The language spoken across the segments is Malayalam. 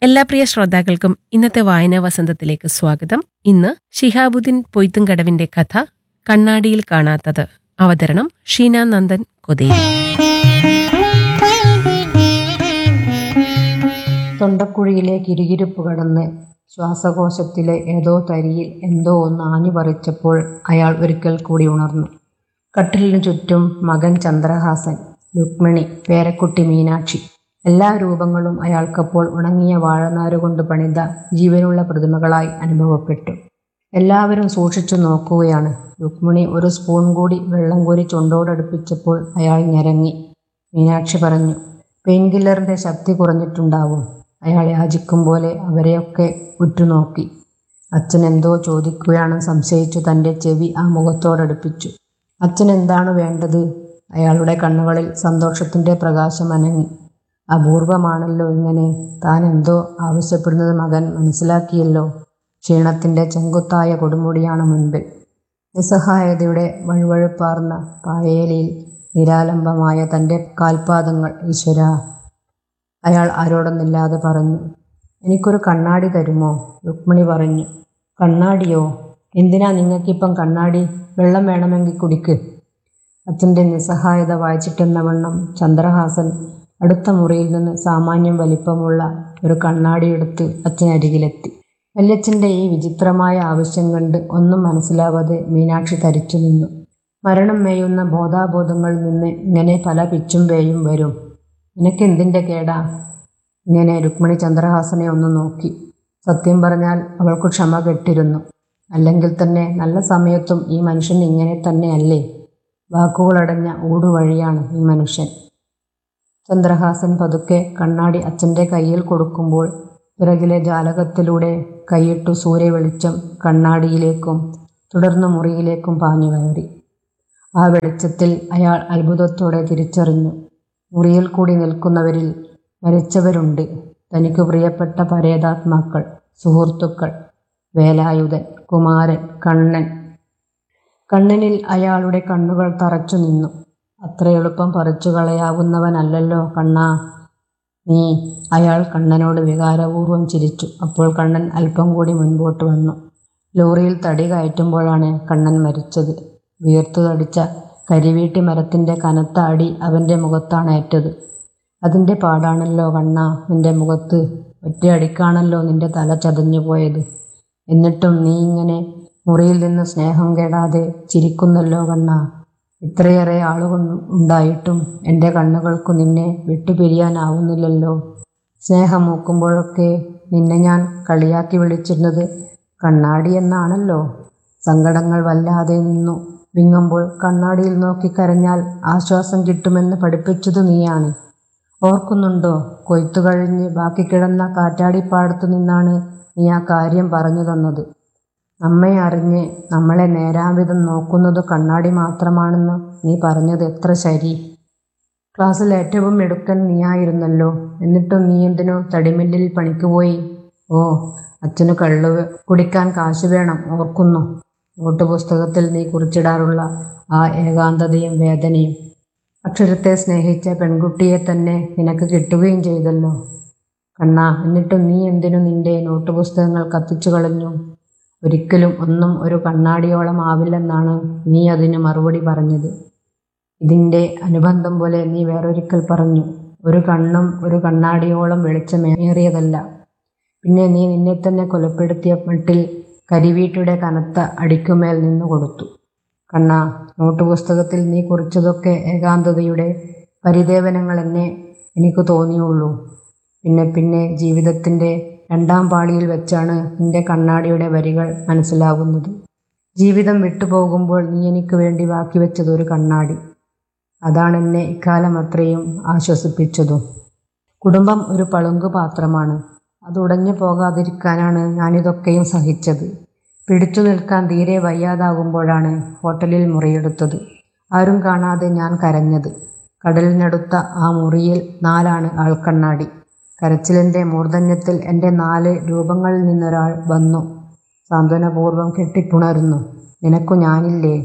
എല്ലാ പ്രിയ ശ്രോതാക്കൾക്കും ഇന്നത്തെ വായനാ വസന്തത്തിലേക്ക് സ്വാഗതം ഇന്ന് ഷിഹാബുദ്ദീൻ പൊയ്ത്തുംകടവിന്റെ കഥ കണ്ണാടിയിൽ കാണാത്തത് അവതരണം ഷീന നന്ദൻ കൊതേരി തൊണ്ടക്കുഴിയിലെ കിരുകിരുപ്പ് കടന്ന് ശ്വാസകോശത്തിലെ ഏതോ തരിയിൽ എന്തോ ഒന്ന് ആഞ്ഞു പറിച്ചപ്പോൾ അയാൾ ഒരിക്കൽ കൂടി ഉണർന്നു കട്ടിലിനു ചുറ്റും മകൻ ചന്ദ്രഹാസൻ രുക്മിണി പേരക്കുട്ടി മീനാക്ഷി എല്ലാ രൂപങ്ങളും അയാൾക്കപ്പോൾ ഉണങ്ങിയ വാഴനാരുകൊണ്ട് പണിത ജീവനുള്ള പ്രതിമകളായി അനുഭവപ്പെട്ടു എല്ലാവരും സൂക്ഷിച്ചു നോക്കുകയാണ് രുക്മിണി ഒരു സ്പൂൺ കൂടി വെള്ളം കോരി ചുണ്ടോടടുപ്പിച്ചപ്പോൾ അയാൾ ഞരങ്ങി മീനാക്ഷി പറഞ്ഞു പെയിൻ കില്ലറിന്റെ ശക്തി കുറഞ്ഞിട്ടുണ്ടാവും അയാൾ യാചിക്കും പോലെ അവരെയൊക്കെ ഉറ്റുനോക്കി അച്ഛൻ എന്തോ ചോദിക്കുകയാണെന്ന് സംശയിച്ചു തൻ്റെ ചെവി ആ മുഖത്തോടടുപ്പിച്ചു അച്ഛൻ എന്താണ് വേണ്ടത് അയാളുടെ കണ്ണുകളിൽ സന്തോഷത്തിൻ്റെ പ്രകാശം അനങ്ങി അപൂർവമാണല്ലോ ഇങ്ങനെ താൻ എന്തോ ആവശ്യപ്പെടുന്നത് മകൻ മനസ്സിലാക്കിയല്ലോ ക്ഷീണത്തിൻ്റെ ചെങ്കുത്തായ കൊടുമുടിയാണ് മുൻപിൽ നിസ്സഹായതയുടെ വഴുവഴുപ്പാർന്ന പായേലിയിൽ നിരാലംബമായ തൻ്റെ കാൽപാദങ്ങൾ ഈശ്വര അയാൾ ആരോടൊന്നില്ലാതെ പറഞ്ഞു എനിക്കൊരു കണ്ണാടി തരുമോ രുക്മിണി പറഞ്ഞു കണ്ണാടിയോ എന്തിനാ നിങ്ങൾക്കിപ്പം കണ്ണാടി വെള്ളം വേണമെങ്കിൽ കുടിക്ക് അച്ഛൻ്റെ നിസ്സഹായത വായിച്ചിട്ടെന്ന വണ്ണം ചന്ദ്രഹാസൻ അടുത്ത മുറിയിൽ നിന്ന് സാമാന്യം വലിപ്പമുള്ള ഒരു കണ്ണാടി എടുത്ത് അച്ഛനരികിലെത്തി വല്യച്ഛൻ്റെ ഈ വിചിത്രമായ ആവശ്യം കണ്ട് ഒന്നും മനസ്സിലാവാതെ മീനാക്ഷി തരിച്ചു നിന്നു മരണം മേയുന്ന ബോധാബോധങ്ങളിൽ നിന്ന് ഇങ്ങനെ പല പിച്ചും വേയും വരും നിനക്ക് എന്തിൻ്റെ കേടാ ഇങ്ങനെ രുക്മിണി ചന്ദ്രഹാസനെ ഒന്ന് നോക്കി സത്യം പറഞ്ഞാൽ അവൾക്ക് ക്ഷമ കെട്ടിരുന്നു അല്ലെങ്കിൽ തന്നെ നല്ല സമയത്തും ഈ മനുഷ്യൻ ഇങ്ങനെ തന്നെയല്ലേ വാക്കുകളടഞ്ഞ ഊടുവഴിയാണ് ഈ മനുഷ്യൻ ചന്ദ്രഹാസൻ പതുക്കെ കണ്ണാടി അച്ഛൻ്റെ കയ്യിൽ കൊടുക്കുമ്പോൾ പിറകിലെ ജാലകത്തിലൂടെ കൈയിട്ടു സൂര്യവെളിച്ചം കണ്ണാടിയിലേക്കും തുടർന്ന് മുറിയിലേക്കും പാഞ്ഞു കയറി ആ വെളിച്ചത്തിൽ അയാൾ അത്ഭുതത്തോടെ തിരിച്ചറിഞ്ഞു മുറിയിൽ കൂടി നിൽക്കുന്നവരിൽ മരിച്ചവരുണ്ട് തനിക്ക് പ്രിയപ്പെട്ട പരേതാത്മാക്കൾ സുഹൃത്തുക്കൾ വേലായുധൻ കുമാരൻ കണ്ണൻ കണ്ണനിൽ അയാളുടെ കണ്ണുകൾ തറച്ചു നിന്നു അത്ര എളുപ്പം പറിച്ചു കളയാവുന്നവനല്ലല്ലോ കണ്ണാ നീ അയാൾ കണ്ണനോട് വികാരപൂർവ്വം ചിരിച്ചു അപ്പോൾ കണ്ണൻ അല്പം കൂടി മുൻപോട്ട് വന്നു ലോറിയിൽ തടി കയറ്റുമ്പോഴാണ് കണ്ണൻ മരിച്ചത് വീർത്തു തടിച്ച കരിവീട്ടി മരത്തിൻ്റെ കനത്ത അടി അവൻ്റെ മുഖത്താണ് ഏറ്റത് അതിൻ്റെ പാടാണല്ലോ കണ്ണ നിന്റെ മുഖത്ത് ഒറ്റയടിക്കാണല്ലോ നിന്റെ തല ചതഞ്ഞു പോയത് എന്നിട്ടും നീ ഇങ്ങനെ മുറിയിൽ നിന്ന് സ്നേഹം കേടാതെ ചിരിക്കുന്നല്ലോ കണ്ണ ഇത്രയേറെ ആളുകൾ ഉണ്ടായിട്ടും എൻ്റെ കണ്ണുകൾക്കു നിന്നെ വിട്ടുപിരിയാനാവുന്നില്ലല്ലോ സ്നേഹം മൂക്കുമ്പോഴൊക്കെ നിന്നെ ഞാൻ കളിയാക്കി വിളിച്ചിരുന്നത് കണ്ണാടി എന്നാണല്ലോ സങ്കടങ്ങൾ വല്ലാതെ നിന്നു വിങ്ങുമ്പോൾ കണ്ണാടിയിൽ നോക്കി കരഞ്ഞാൽ ആശ്വാസം കിട്ടുമെന്ന് പഠിപ്പിച്ചത് നീയാണ് ഓർക്കുന്നുണ്ടോ കൊയ്ത്തു കഴിഞ്ഞ് ബാക്കി കിടന്ന കാറ്റാടിപ്പാടത്തു നിന്നാണ് നീ ആ കാര്യം പറഞ്ഞു തന്നത് നമ്മെ അറിഞ്ഞ് നമ്മളെ നേരാവിധം നോക്കുന്നത് കണ്ണാടി മാത്രമാണെന്ന് നീ പറഞ്ഞത് എത്ര ശരി ക്ലാസ്സിൽ ഏറ്റവും എടുക്കൻ നീയായിരുന്നല്ലോ എന്നിട്ടും നീ എന്തിനോ തടിമില്ലിൽ പണിക്ക് പോയി ഓ അച്ഛന് കള്ളു കുടിക്കാൻ കാശ് വേണം ഓർക്കുന്നു നോട്ട് പുസ്തകത്തിൽ നീ കുറിച്ചിടാറുള്ള ആ ഏകാന്തതയും വേദനയും അക്ഷരത്തെ സ്നേഹിച്ച പെൺകുട്ടിയെ തന്നെ നിനക്ക് കിട്ടുകയും ചെയ്തല്ലോ കണ്ണാ എന്നിട്ടും നീ എന്തിനു നിന്റെ നോട്ട് പുസ്തകങ്ങൾ കത്തിച്ചു കളഞ്ഞു ഒരിക്കലും ഒന്നും ഒരു കണ്ണാടിയോളം ആവില്ലെന്നാണ് നീ അതിന് മറുപടി പറഞ്ഞത് ഇതിൻ്റെ അനുബന്ധം പോലെ നീ വേറൊരിക്കൽ പറഞ്ഞു ഒരു കണ്ണും ഒരു കണ്ണാടിയോളം വെളിച്ചമേറിയതല്ല പിന്നെ നീ നിന്നെ തന്നെ കൊലപ്പെടുത്തിയ മട്ടിൽ കരിവീട്ടിയുടെ കനത്ത അടിക്കുമേൽ നിന്നു കൊടുത്തു കണ്ണ നോട്ട് പുസ്തകത്തിൽ നീ കുറിച്ചതൊക്കെ ഏകാന്തതയുടെ പരിദേവനങ്ങൾ എന്നെ എനിക്ക് തോന്നിയുള്ളൂ പിന്നെ പിന്നെ ജീവിതത്തിൻ്റെ രണ്ടാം പാളിയിൽ വെച്ചാണ് നിന്റെ കണ്ണാടിയുടെ വരികൾ മനസ്സിലാകുന്നത് ജീവിതം വിട്ടുപോകുമ്പോൾ നീ എനിക്ക് വേണ്ടി ബാക്കി വെച്ചത് ഒരു കണ്ണാടി അതാണ് എന്നെ ഇക്കാലം അത്രയും ആശ്വസിപ്പിച്ചതും കുടുംബം ഒരു പളുങ്കു പാത്രമാണ് അത് ഉടഞ്ഞു പോകാതിരിക്കാനാണ് ഞാനിതൊക്കെയും സഹിച്ചത് പിടിച്ചു നിൽക്കാൻ തീരെ വയ്യാതാകുമ്പോഴാണ് ഹോട്ടലിൽ മുറിയെടുത്തത് ആരും കാണാതെ ഞാൻ കരഞ്ഞത് കടലിനടുത്ത ആ മുറിയിൽ നാലാണ് ആൾക്കണ്ണാടി കരച്ചിലിൻ്റെ മൂർധന്യത്തിൽ എൻ്റെ നാല് രൂപങ്ങളിൽ നിന്നൊരാൾ വന്നു സാന്ത്വനപൂർവ്വം കെട്ടിപ്പുണരുന്നു നിനക്കു ഞാനില്ലേ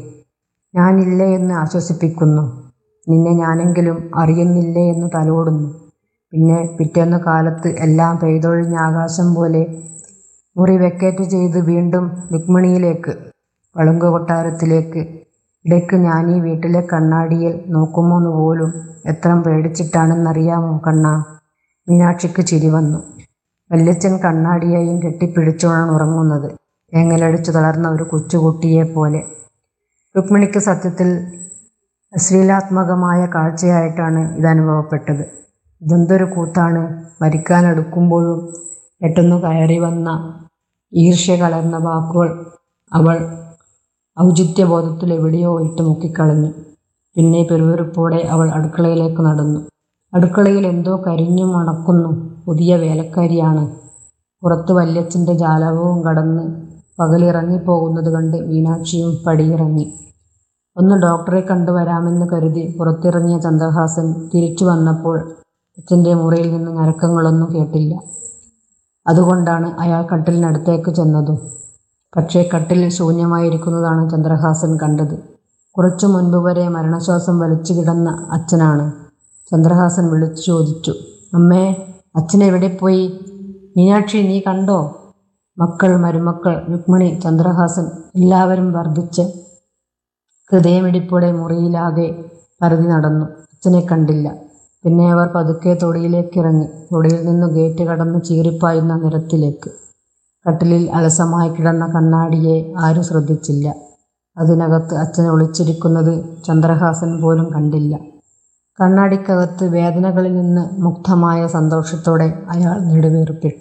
ഞാനില്ലേ എന്ന് ആശ്വസിപ്പിക്കുന്നു നിന്നെ ഞാനെങ്കിലും അറിയുന്നില്ലേ എന്ന് തലോടുന്നു പിന്നെ പിറ്റേന്ന് കാലത്ത് എല്ലാം പെയ്തൊഴിഞ്ഞ ആകാശം പോലെ മുറി വെക്കേറ്റ് ചെയ്ത് വീണ്ടും രുക്മിണിയിലേക്ക് പളുങ്ക് കൊട്ടാരത്തിലേക്ക് ഇടയ്ക്ക് ഞാൻ ഈ വീട്ടിലെ കണ്ണാടിയിൽ നോക്കുമോന്ന് പോലും എത്ര പേടിച്ചിട്ടാണെന്നറിയാമോ കണ്ണാ മീനാക്ഷിക്ക് ചിരി വന്നു വല്യച്ഛൻ കണ്ണാടിയെയും കെട്ടിപ്പിടിച്ചോണാണ് ഉറങ്ങുന്നത് ഏങ്ങലടിച്ചു തളർന്ന ഒരു കൊച്ചുകുട്ടിയെ പോലെ രുക്മിണിക്ക് സത്യത്തിൽ അശ്ലീലാത്മകമായ കാഴ്ചയായിട്ടാണ് ഇത് അനുഭവപ്പെട്ടത് ഇതെന്തൊരു കൂത്താണ് മരിക്കാനടുക്കുമ്പോഴും പെട്ടെന്ന് കയറി വന്ന ഈർഷ്യ കലർന്ന വാക്കുകൾ അവൾ ഔചിത്യബോധത്തിൽ എവിടെയോ ഇട്ട് മുക്കിക്കളഞ്ഞു പിന്നെ പെരുവെറുപ്പോടെ അവൾ അടുക്കളയിലേക്ക് നടന്നു അടുക്കളയിൽ എന്തോ കരിഞ്ഞു മണക്കുന്നു പുതിയ വേലക്കാരിയാണ് പുറത്ത് വല്യച്ഛൻ്റെ ജാലകവും കടന്ന് പകലിറങ്ങിപ്പോകുന്നത് കണ്ട് മീനാക്ഷിയും പടിയിറങ്ങി ഒന്ന് ഡോക്ടറെ കണ്ടുവരാമെന്ന് കരുതി പുറത്തിറങ്ങിയ ചന്ദ്രഹാസൻ തിരിച്ചു വന്നപ്പോൾ അച്ഛൻ്റെ മുറിയിൽ നിന്ന് ഞരക്കങ്ങളൊന്നും കേട്ടില്ല അതുകൊണ്ടാണ് അയാൾ കട്ടിലിനടുത്തേക്ക് ചെന്നതും പക്ഷേ കട്ടിൽ ശൂന്യമായിരിക്കുന്നതാണ് ചന്ദ്രഹാസൻ കണ്ടത് കുറച്ചു മുൻപ് വരെ മരണശ്വാസം വലിച്ചു കിടന്ന അച്ഛനാണ് ചന്ദ്രഹാസൻ വിളിച്ചു ചോദിച്ചു അമ്മേ അച്ഛൻ എവിടെ പോയി മീനാക്ഷി നീ കണ്ടോ മക്കൾ മരുമക്കൾ രുക്മിണി ചന്ദ്രഹാസൻ എല്ലാവരും വർദ്ധിച്ച് ഹൃദയമിടിപ്പോടെ മുറിയിലാകെ പരതി നടന്നു അച്ഛനെ കണ്ടില്ല പിന്നെ അവർ പതുക്കെ തൊടിയിലേക്ക് ഇറങ്ങി തൊടിയിൽ നിന്ന് ഗേറ്റ് കടന്ന് ചീറിപ്പായുന്ന നിരത്തിലേക്ക് കട്ടിലിൽ അലസമായി കിടന്ന കണ്ണാടിയെ ആരും ശ്രദ്ധിച്ചില്ല അതിനകത്ത് അച്ഛൻ ഒളിച്ചിരിക്കുന്നത് ചന്ദ്രഹാസൻ പോലും കണ്ടില്ല കണ്ണാടിക്കകത്ത് വേദനകളിൽ നിന്ന് മുക്തമായ സന്തോഷത്തോടെ അയാൾ നെടുവേർപ്പിട്ടു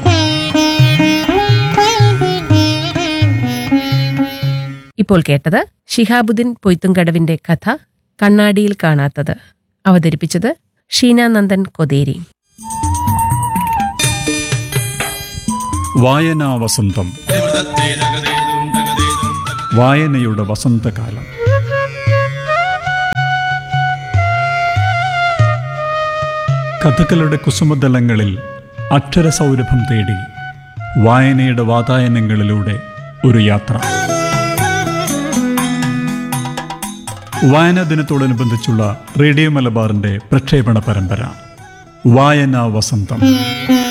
ഇപ്പോൾ കേട്ടത് ഷിഹാബുദ്ദീൻ പൊയ്ത്തുംകടവിന്റെ കഥ കണ്ണാടിയിൽ കാണാത്തത് അവതരിപ്പിച്ചത് ഷീനാനന്ദൻ കൊതേരി വായനാ വസന്തം വായനയുടെ വസന്തകാലം കഥകളുടെ കുസുമതലങ്ങളിൽ അക്ഷരസൗരഭം തേടി വായനയുടെ വാതായനങ്ങളിലൂടെ ഒരു യാത്ര വായനാ ദിനത്തോടനുബന്ധിച്ചുള്ള റേഡിയോ മലബാറിന്റെ പ്രക്ഷേപണ പരമ്പര വായനാ വസന്തം